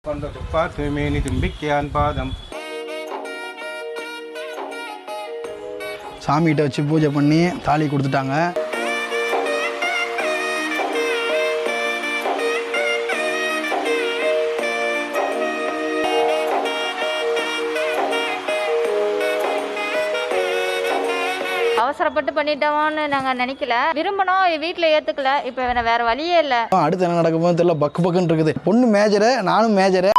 கொண்ட துப்பா தூய்மேனி தும்பிக்கையான் பாதம் சாமிகிட்ட வச்சு பூஜை பண்ணி தாலி கொடுத்துட்டாங்க அவசரப்பட்டு பண்ணிட்டோம்னு நாங்கள் நினைக்கல விரும்பினோம் வீட்டில் ஏற்றுக்கல இப்போ வேற வழியே இல்லை அடுத்து என்ன நடக்குமோ தெரியல பக்கு பக்குன்னு இருக்குது பொண்ணு மேஜரு நானும் major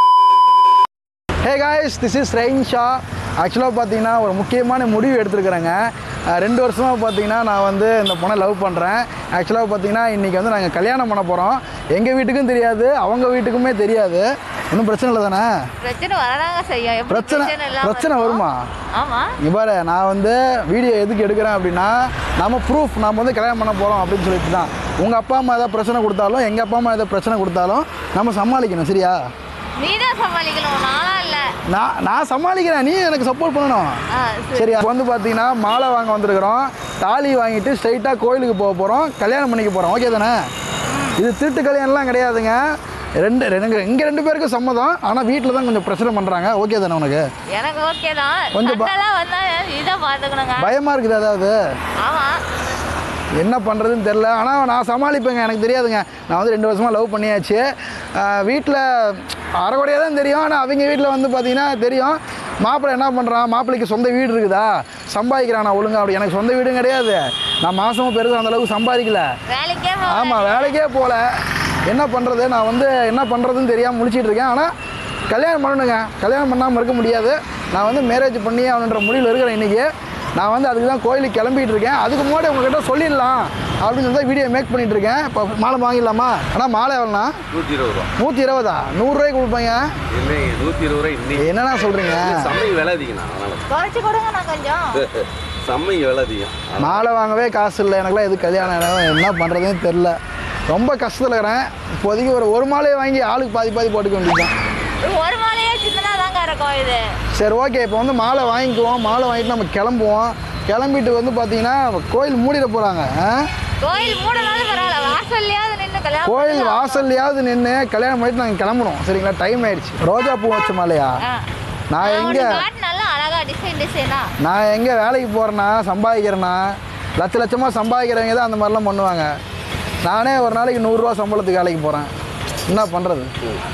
hey guys this is Rain Sha ஆக்சுவலாக பார்த்தீங்கன்னா ஒரு முக்கியமான முடிவு எடுத்திருக்கிறேங்க அஹ் ரெண்டு வருஷமாக பார்த்தீங்கன்னா நான் வந்து இந்த பொண்ணை லவ் பண்ணுறேன் ஆக்சுவலாக பார்த்தீங்கன்னா இன்றைக்கி வந்து நாங்கள் கல்யாணம் பண்ண போகிறோம் எங்கள் வீட்டுக்கும் தெரியாது அவங்க வீட்டுக்குமே தெரியாது ஒன்றும் பிரச்சனை இல்லை தானே பிரச்சனை வரதாங்க செய்யும் எப்படி பிரச்சனை இல்லாம பிரச்சனை இருக்கும்? வருமா ஆமா இங்க பாரு நான் வந்து வீடியோ எதுக்கு எடுக்கிறேன் அப்படின்னா நம்ம ப்ரூஃப் நம்ம வந்து கல்யாணம் பண்ண போகிறோம் அப்படின்னு சொல்லிட்டு தான் உங்கள் அப்பா அம்மா ஏதாவது பிரச்சனை கொடுத்தாலும் எங்கள் அப்பா அம்மா ஏதாவது பிரச்சனை கொடுத்தாலும் நம்ம சமாளிக்கணும் சரியா நீ தான் சமாளிக்கணும் நானா இல்ல நான் நான் சமாளிக்கிறேன் நீ எனக்கு சப்போர்ட் பண்ணணும் ஆ, சரி. சரி அப்போ வந்து பார்த்தீங்கன்னா மாலை வாங்க வந்திருக்கிறோம் தாலி வாங்கிட்டு ஸ்ட்ரைட்டாக கோயிலுக்கு போக போகிறோம் கல்யாணம் பண்ணிக்க போகிறோம் ஓகே தானே இது திருட்டு கல்யாணம்லாம் கிடையாதுங்க ரெண்டு ரெண்டு இங்கே ரெண்டு பேருக்கும் சம்மதம் ஆனால் வீட்டில் தான் கொஞ்சம் பிரச்சனை பண்ணுறாங்க ஓகே தானே உனக்கு எனக்கு ஓகே தான் கொஞ்சம் ப- சண்டைலாம் வந்தா இதான் பார்த்துக்கணுங்க பயமாக இருக்குது அதாவது ஆமா என்ன பண்ணுறதுன்னு தெரில ஆனால் நான் சமாளிப்பேங்க எனக்கு தெரியாதுங்க நான் வந்து ரெண்டு வருஷமாக லவ் பண்ணியாச்சு வீட்டில் அரைக்குறையாக தான் தெரியும் ஆனால் அவங்க வீட்டில் வந்து பார்த்தீங்கன்னா தெரியும் மாப்பிள்ளை என்ன பண்ணுறான் மாப்பிள்ளைக்கு சொந்த வீடு இருக்குதா சம்பாதிக்கிறான் நான் ஒழுங்கா அப்படி எனக்கு சொந்த வீடும் கிடையாது நான் மாதமும் பெருசாக அந்த அளவுக்கு சம்பாதிக்கல வேலைக்கே போக ஆமாம் வேலைக்கே போகல என்ன பண்ணுறது நான் வந்து என்ன பண்ணுறதுன்னு தெரியாமல் முழிச்சிட்டு இருக்கேன் ஆனால் கல்யாணம் பண்ணணுங்க கல்யாணம் பண்ணாமல் இருக்க முடியாது நான் வந்து மேரேஜ் பண்ணி அவனுன்ற முடிவில் இருக்கிறேன் இன்றைக்கி நான் வந்து அதுக்கு தான் கோயிலுக்கு கிளம்பிட்டு இருக்கேன் அதுக்கு முன்னாடி உங்ககிட்ட சொல்லிடலாம் அப்படின்னு சொல்லி தான் வீடியோ மேக் பண்ணிட்டு இருக்கேன் இப்போ மாலை வாங்கிடலாமா ஆனால் மாலை எவ்வளோண்ணா நூற்றி இருபது ரூபா நூற்றி இருபதா நூறுரூவாய்க்கு கொடுப்பேங்க இல்லைங்க நூற்றி இருபது ரூபாய் இன்னைக்கு என்னண்ணா சொல்கிறீங்க சம்மைக்கு விலை அதிகண்ணா அதனால குறைச்சி கொடுங்க நான் கொஞ்சம் சம்மைக்கு விலை அதிகம் மாலை வாங்கவே காசு இல்லை எனக்குலாம் எது கல்யாணம் ஆகணும், என்ன பண்ணுறதுன்னு தெரில ரொம்ப கஷ்டத்தில் இருக்கிறேன் இப்போதைக்கு ஒரு ஒரு மாலையை வாங்கி ஆளுக்கு பாதி பாதி போட்டுக்க வேண்டியதுதான் ஒரு மாலையே சின்னதாக தாங்க இருக்கும் இது சரி ஓகே இப்போ வந்து மாலை வாங்கிக்குவோம் மாலை வாங்கிட்டு நம்ம கிளம்புவோம் கிளம்பிட்டு வந்து பார்த்தீங்கன்னா கோயில் மூடிட போகிறாங்க கோயில் மூடனாலும் பரவாயில்ல வாசல்லையாவது நின்று கல்யாணம் கோயில் வாசல்லையாவது நின்று கல்யாணம் பண்ணிட்டு நாங்கள் கிளம்பணும் சரிங்களா டைம் ஆயிடுச்சு ரோஜா பூ வச்ச மாலையா ஆ. நான் நான் எங்கே ஒண்ணு காட்டு நல்லா அழகா டிசைன் டிசைனா நான் எங்கே வேலைக்கு போகிறேன்னா சம்பாதிக்கிறேன்னா லட்ச லட்சமாக சம்பாதிக்கிறவங்க தான் அந்த மாதிரிலாம் பண்ணுவாங்க நானே ஒரு நாளைக்கு நூறுரூவா சம்பளத்துக்கு வேலைக்கு போகிறேன் என்ன பண்ணுறது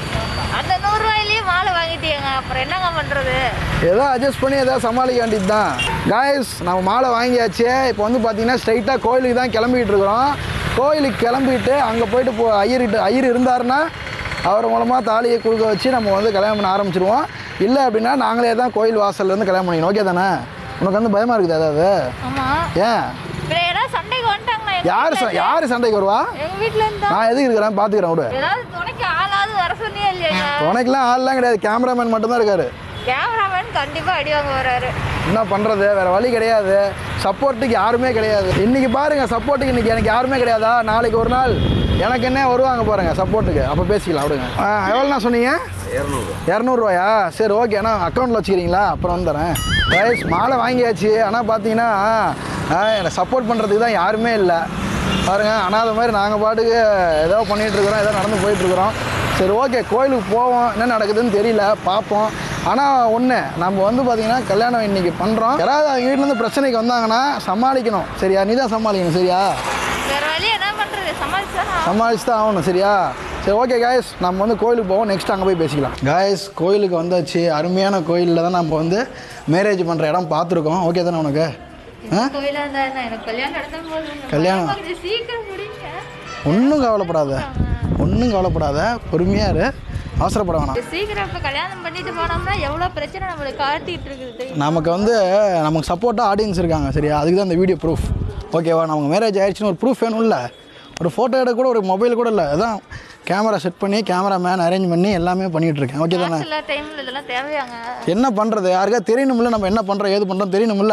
அந்த நூறு ரூபாயிலேயே மாலை வாங்கிட்டீங்க அப்புறம் என்னங்க பண்றது ஏதோ அட்ஜஸ்ட் பண்ணி ஏதோ சமாளிக்க வேண்டியது தான் காய்ஸ் நம்ம மாலை வாங்கியாச்சு இப்போ வந்து பார்த்தீங்கன்னா ஸ்ட்ரைட்டாக கோயிலுக்கு தான் கிளம்பிட்டு இருக்கிறோம் கோயிலுக்கு கிளம்பிட்டு அங்கே போயிட்டு போ ஐயர்கிட்ட ஐயர் இருந்தாருன்னா அவர் மூலமாக தாலியை கொடுக்க வச்சு நம்ம வந்து கல்யாணம் பண்ண ஆரம்பிச்சிருவோம் இல்லை அப்படின்னா நாங்களே தான் கோயில் வாசல்ல இருந்து கல்யாணம் பண்ணிக்கணும் ஓகே தானே உனக்கு வந்து பயமாக இருக்குது அதாவது ஆமா ஏன் இப்ப ஏதாவது சண்டைக்கு வந்துட்டாங்களா எங்க யார் வீட்ல ச யார் சண்டைக்கு வருவா இருந்து? எங்க வீட்ல இருந்தா நான் எதுக்கு இருக்கிறேன் பார்த்துக்கிறேன் விடு ஏதாவது துணைக்கு ஆளாவது வர சொன்னியே இல்லையா உனக்கெல்லாம் ஆள்லாம் கிடையாது கேமராமேன் மட்டும்தான் இருக்காரு கேமராமேன் கண்டிப்பா அடி வாங்க வராரு என்ன பண்ணுறது வேறு வழி கிடையாது சப்போர்ட்டுக்கு யாருமே கிடையாது இன்றைக்கி பாருங்கள் சப்போர்ட்டுக்கு இன்றைக்கி எனக்கு யாருமே கிடையாதா நாளைக்கு ஒரு நாள் எனக்கு என்ன வருவாங்க பாருங்க சப்போர்ட்டுக்கு அப்போ பேசிக்கலாம் விடுங்க ஆ எவ்வளோண்ணா சொன்னீங்க இரநூறு இரநூறுவாயா சரி ஓகே அண்ணா அக்கௌண்ட்டில் வச்சுக்கிறீங்களா அப்புறம் வந்துடுறேன் கைஸ் மாலை வாங்கியாச்சு ஆனால் பார்த்தீங்கன்னா ஆ, எனக்கு சப்போர்ட் பண்ணுறதுக்கு தான் யாருமே இல்லை பாருங்க அனாத மாதிரி நாங்கள் பாட்டுக்கு ஏதோ பண்ணிகிட்டு இருக்கிறோம் ஏதோ நடந்து போயிட்டுருக்குறோம் சரி ஓகே கோயிலுக்கு போவோம் என்ன நடக்குதுன்னு தெரியல பார்ப்போம் ஆனால் ஒன்று நம்ம வந்து பார்த்தீங்கன்னா கல்யாணம் இன்னைக்கு பண்ணுறோம் யாராவது அவங்க வீட்டிலேருந்து பிரச்சனைக்கு வந்தாங்கன்னா சமாளிக்கணும் சரியா நீ தான் சமாளிக்கணும் சரியா வேற வழி என்ன பண்றது சமாளிச்சுதான் சமாளிச்சு தான் ஆகணும் சரியா சரி ஓகே காய்ஸ் நம்ம வந்து கோயிலுக்கு போவோம் நெக்ஸ்ட் அங்கே போய் பேசிக்கலாம் காய்ஸ் கோயிலுக்கு வந்தாச்சு அருமையான கோயிலில் தான் நம்ம வந்து மேரேஜ் பண்ணுற இடம் பார்த்துருக்கோம் ஓகே தானே உனக்கு ஆ கோயிலா இருந்தா என்ன எனக்கு கல்யாணம் நடந்த போது கல்யாணம். கொஞ்சம் சீக்கிரம் முடிங்க ஒன்றும் கவலைப்படாத ஒன்றும் கவலைப்படாத பொறுமையாக இரு அவசரப்பட வேணாம் சீக்கிரம் இப்ப கல்யாணம் பண்ணிட்டு போனோம்னா எவ்வளவு பிரச்சனை நம்மளுக்கு காட்டிட்டு இருக்குது தெரியுமா? நமக்கு வந்து நமக்கு சப்போர்ட்டாக ஆடியன்ஸ் இருக்காங்க சரியா அதுக்கு தான் இந்த வீடியோ ப்ரூஃப் ஓகேவா நமக்கு மேரேஜ் ஆயிடுச்சுன்னு ஒரு ப்ரூஃப் வேணும்ல ஒரு ஃபோட்டோ எடுக்க கூட ஒரு மொபைல் கூட இல்லை அதான் கேமரா செட் பண்ணி கேமரா மேன் அரேஞ்ச் பண்ணி எல்லாமே பண்ணிகிட்டு இருக்கேன் ஓகே தானே சில டைம்ல இதெல்லாம் தேவையாங்க என்ன பண்ணுறது யாருக்கா தெரியணுமில்ல நம்ம என்ன பண்ணுறோம் ஏது பண்ணுறோம் தெரியணுமில்ல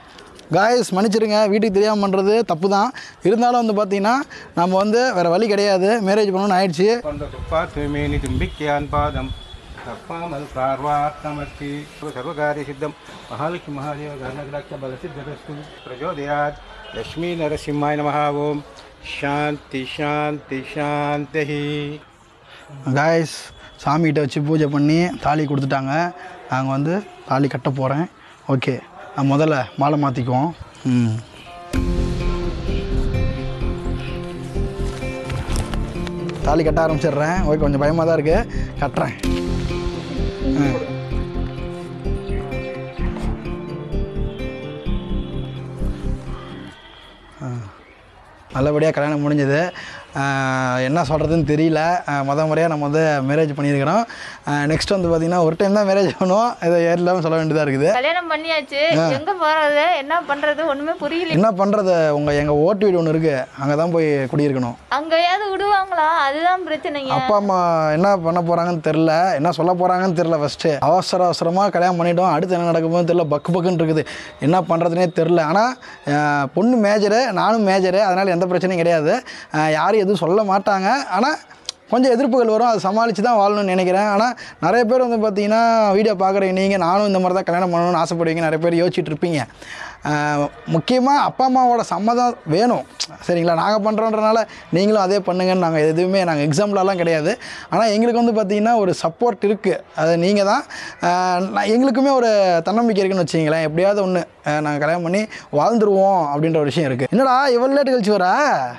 காய்ஸ் மன்னிச்சிருங்க வீட்டுக்கு தெரியாமல் பண்ணுறது தப்பு தான் இருந்தாலும் வந்து பார்த்தீங்கன்னா நம்ம வந்து வேறு வழி கிடையாது மேரேஜ் பண்ணணும்னு ஆயிடுச்சு கொண்ட துப்பா தூய்மேனி தும்பிக்கையான் பாதம் தப்பாமல் சார்வார்த்தமர்த்தி சர்வகாரிய சித்தம் மகாலட்சுமி மகாதேவ கர்ணகிராட்ச பலசித்தரஸ்து பிரஜோதயாத் லக்ஷ்மி நரசிம்மாய நமஹ ஓம் சாந்தி சாந்தி சாந்தி காய்ஸ் சாமிகிட்ட வச்சு பூஜை பண்ணி தாலி கொடுத்துட்டாங்க நாங்கள் வந்து தாலி கட்ட போகிறேன் ஓகே நான் முதல்ல மாலை மாற்றிக்குவோம் ம் தாலி கட்ட ஆரம்பிச்சிடுறேன் ஓகே கொஞ்சம் பயமாக தான் இருக்குது கட்டுறேன் ம். ஆ. நல்லபடியாக கல்யாணம் முடிஞ்சது என்ன சொல்கிறதுன்னு தெரியல ஆஹ் முத முறையாக நம்ம வந்து மேரேஜ் பண்ணியிருக்கிறோம் நெக்ஸ்ட் வந்து பார்த்திங்கன்னா ஒரு டைம் தான் மேரேஜ் பண்ணுவோம் இதை ஏறில்லாமல் சொல்ல வேண்டியதாக இருக்குது கல்யாணம் பண்ணியாச்சு எங்க போறது என்ன பண்றது ஒண்ணுமே புரியல என்ன பண்ணுறது உங்கள் எங்கள் ஓட்டு வீடு ஒன்று இருக்குது அங்கே தான் போய் குடியிருக்கணும் அங்கேயாவது விடுவாங்களா அதுதான் பிரச்சனைங்க அப்பா அம்மா என்ன பண்ண போகிறாங்கன்னு தெரில என்ன சொல்ல போகிறாங்கன்னு தெரில ஃபஸ்ட்டு அவசர அவசரமாக கல்யாணம் பண்ணிட்டோம் அடுத்து என்ன நடக்குமோன்னு தெரில பக்கு பக்குன்னு இருக்குது என்ன பண்ணுறதுனே தெரில ஆனால் பொண்ணு மேஜரு நானும் மேஜரு அதனால் எந்த பிரச்சனையும் கிடையாது அஹ் யாரும் எதுவும் சொல்ல மாட்டாங்க ஆனால் கொஞ்சம் எதிர்ப்புகள் வரும் அதை சமாளித்து தான் வாழணும்னு நினைக்கிறேன் ஆனால் நிறைய பேர் வந்து பார்த்தீங்கன்னா வீடியோ பார்க்குறீங்க நீங்கள் நானும் இந்த மாதிரி தான் கல்யாணம் பண்ணணும்னு ஆசைப்படுவீங்க நிறைய பேர் யோசிச்சுட்டு இருப்பீங்க முக்கியமாக அப்பா அம்மாவோட சம்மதம் வேணும் சரிங்களா நாங்கள் பண்ணுறோன்றனால நீங்களும் அதே பண்ணுங்கன்னு நாங்கள் எதுவுமே நாங்கள் எக்ஸாம்பிளெலாம் கிடையாது ஆனால் எங்களுக்கு வந்து பார்த்திங்கன்னா ஒரு சப்போர்ட் இருக்குது அது நீங்கள் தான் ஆஹ் நான் எங்களுக்குமே ஒரு தன்னம்பிக்கை இருக்குன்னு வச்சிங்களேன் எப்படியாவது ஒன்று நாங்கள் கல்யாணம் பண்ணி வாழ்ந்துருவோம் அப்படின்ற ஒரு விஷயம் இருக்குது என்னடா இவ்வளோ லேட்டு கழிச்சு வரா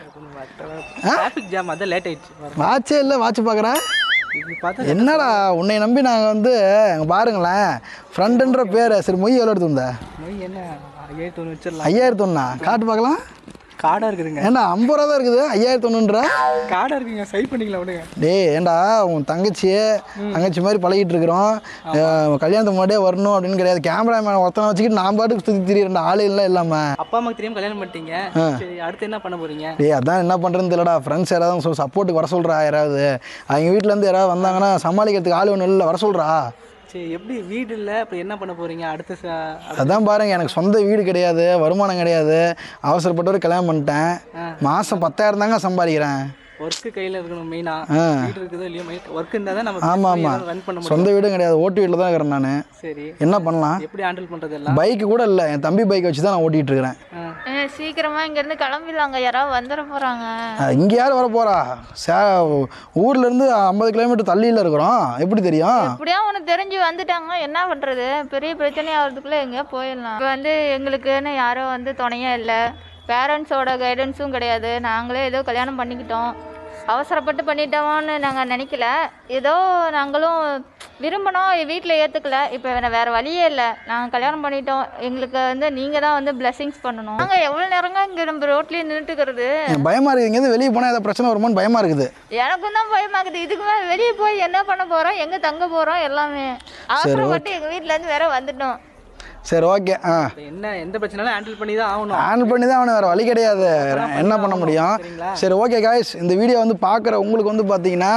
டிராஃபிக் ஜாம் அதான் லேட் ஆயிடுச்சு வர- வாட்சே இல்லை வாட்ச் பார்க்குறேன் இப்படி பார்த்தா என்னடா உன்னை நம்பி நாங்கள் வந்து இங்க பாருங்களேன் ஃப்ரெண்டுன்ற பேர் சரி மொய் எவ்வளோ எடுத்து வந்த நோய் என்ன ஐயாயிரத்தி ஒன்று வச்சிடலாம் ஐயாயிரத்து ஒன்றா காட்டு பார்க்கலாம் காடாக இருக்குதுங்க ஏண்டா ஐம்பது ரூபா தான் இருக்குது ஐயாயிரத்து ஒன்றுன்ற காடாக இருக்குங்க சரி பண்ணிக்கலாம் விடுங்க டேய் ஏண்டா உன் தங்கச்சி தங்கச்சி மாதிரி பழகிட்டு இருக்கிறோம் அஹ் கல்யாணத்துக்கு முன்னாடியே வரணும் அப்படின்னு கிடையாது கேமராமேன் ஒருத்தனை வச்சுக்கிட்டு நான் பாட்டுக்கு சுற்றி திரியிறேன் ஆளு இல்லை இல்லாமல் அப்பா அம்மாக்கு தெரியாம கல்யாணம் பண்ணிட்டீங்க சரி அடுத்து என்ன பண்ண போறீங்க டேய் அதான் என்ன பண்ணுறதுன்னு தெரியலடா ஃப்ரெண்ட்ஸ் யாராவது சொல் சப்போர்ட்டுக்கு வர சொல்கிறா யாராவது அவங்க வீட்டிலேருந்து யாராவது வந்தாங்கன்னா சமாளிக்கிறதுக்கு ஆள் ஒன்றும் இல்லை வர சொல்கிறா சரி எப்படி வீடு இல்லை அப்புறம் என்ன பண்ண போறீங்க அடுத்த ச- அடுத்த- அதான் பாருங்க எனக்கு சொந்த வீடு கிடையாது வருமானம் கிடையாது அவசரப்பட்டு கல்யாணம் பண்ணிட்டேன் மாதம் பத்தாயிரம் தாங்க சம்பாதிக்கிறேன் ஒர்க்கு கையில் இருக்கணும் மெயினாக ஆ. வீடு இருக்குதோ இல்லையோ ஒர்க் இருந்தால் தான் நம்ம ஆமாம் ஆமாம் ரன் பண்ண முடியும் சொந்த வீடும் கிடையாது ஓட்டு வீட்டில் தான் இருக்கிறேன் நான் சரி என்ன பண்ணலாம் எப்படி ஹேண்டில் பண்ணுறது எல்லாம் பைக்கு கூட இல்லை என் தம்பி பைக் வச்சு தான் நான் ஓட்டிகிட்டு இருக்கிறேன் ஆ. அஹ் சீக்கிரமா இங்க இருந்து கிளம்பிடலாங்க யாராவது வந்துட போறாங்க இங்கே யார் வர போகிறா சே ஊர்லேருந்து ஐம்பது கிலோமீட்டர் தள்ளியில் இருக்கிறோம் எப்படி தெரியும் எப்படியா உனக்கு தெரிஞ்சு வந்துட்டாங்க என்ன பண்றது பெரிய பிரச்சனை ஆகிறதுக்குள்ள எங்கேயோ போயிடலாம் இப்போ வந்து எங்களுக்குன்னு யாரும் வந்து துணையா இல்லை பேரண்ட்ஸோட கைடன்ஸும் கிடையாது நாங்களே ஏதோ கல்யாணம் பண்ணிக்கிட்டோம் அவசரப்பட்டு பண்ணிட்டோம்னு நாங்கள் நினைக்கல ஏதோ நாங்களும் விரும்பினோம் வீட்டில் ஏற்றுக்கல இப்போ வேறு வழியே இல்லை நாங்கள் கல்யாணம் பண்ணிட்டோம் எங்களுக்கு வந்து நீங்கள் தான் வந்து பிளெஸிங்ஸ் பண்ணணும் நாங்கள் எவ்வளோ நேரங்க இங்கே நம்ம ரோட்லேயே நின்றுட்டுக்கிறது எனக்கு பயமாக இருக்குது இங்கேருந்து வெளியே போனால் ஏதாவது பிரச்சனை வருமோன்னு பயமாக இருக்குது எனக்கும் தான் பயமாக்குது இதுக்கு மேலே வெளியே போய் என்ன பண்ண போகிறோம் எங்கே தங்க போகிறோம் எல்லாமே அவசரப்பட்டு எங்கள் வீட்டிலேருந்து வேற வந்துட்டோம் சரி ஓகே ஆ இப்ப என்ன எந்த பிரச்சனையும் ஹேண்டில் பண்ணி தான் ஆகணும் ஹேண்டில் பண்ணி தான் அவனை வேறு வழி கிடையாது என்ன பண்ண முடியும் சரிங்களா? சரி ஓகே காய்ஸ் இந்த வீடியோ வந்து பார்க்குற உங்களுக்கு வந்து பார்த்தீங்கன்னா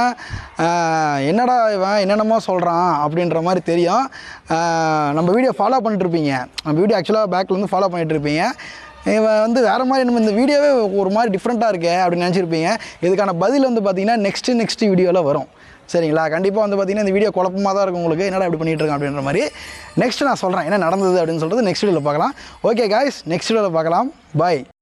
ஆஹ், என்னடா இவன் என்னென்னமோ சொல்கிறான் அப்படின்ற மாதிரி தெரியும் ஆஹ், நம்ம வீடியோ ஃபாலோ பண்ணிட்டுருப்பீங்க நம்ம வீடியோ ஆக்சுவலாக பேக்கில் வந்து ஃபாலோ பண்ணிட்டுருப்பீங்க இவன் வந்து வேறு மாதிரி நம்ம இந்த வீடியோவே ஒரு மாதிரி டிஃப்ரெண்ட்டாக இருக்கே அப்படின்னு நினச்சிருப்பீங்க இதுக்கான பதில் வந்து பார்த்தீங்கன்னா நெக்ஸ்ட்டு நெக்ஸ்ட் வீடியோவில் வரும் சரிங்களா கண்டிப்பாக வந்து பார்த்தீங்கன்னா இந்த வீடியோ குழப்பமாக தான் இருக்கும் உங்களுக்கு என்னடா இப்படி பண்ணிட்டு இருக்கேன் அப்படின்ற மாதிரி நெக்ஸ்ட் நான் சொல்கிறேன் என்ன நடந்தது அப்படின்னு சொல்கிறது நெக்ஸ்ட் வீடியோவில் பார்க்கலாம் ஓகே காய்ஸ் நெக்ஸ்ட் வீடியோவில் பார்க்கலாம் பாய்